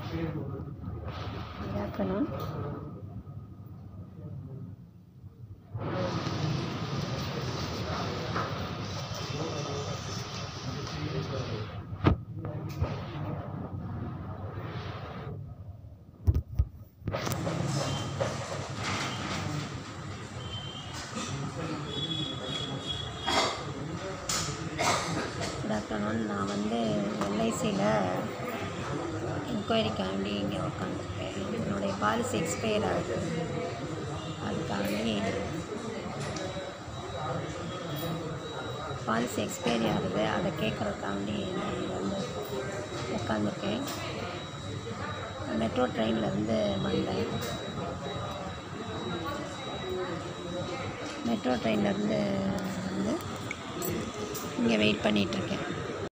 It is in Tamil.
Good afternoon. குட் ஆஃப்டர்நூன் நான் வந்து எல்ஐசியில் என்கொயரிக்காண்டி இங்கே உட்காந்துருக்கேன் என்னுடைய பாலிசி எக்ஸ்பயர் ஆகுது அதுக்காண்டி பாலிசி எக்ஸ்பைரி ஆகுது அதை கேட்குறதுக்காண்டி நான் இங்க வந்து உட்காந்துருக்கேன் மெட்ரோ ட்ரெயின்லேருந்து வந்தேன் மெட்ரோ ட்ரெயின்லேருந்து வந்து இங்கே வெயிட் பண்ணிகிட்ருக்கேன்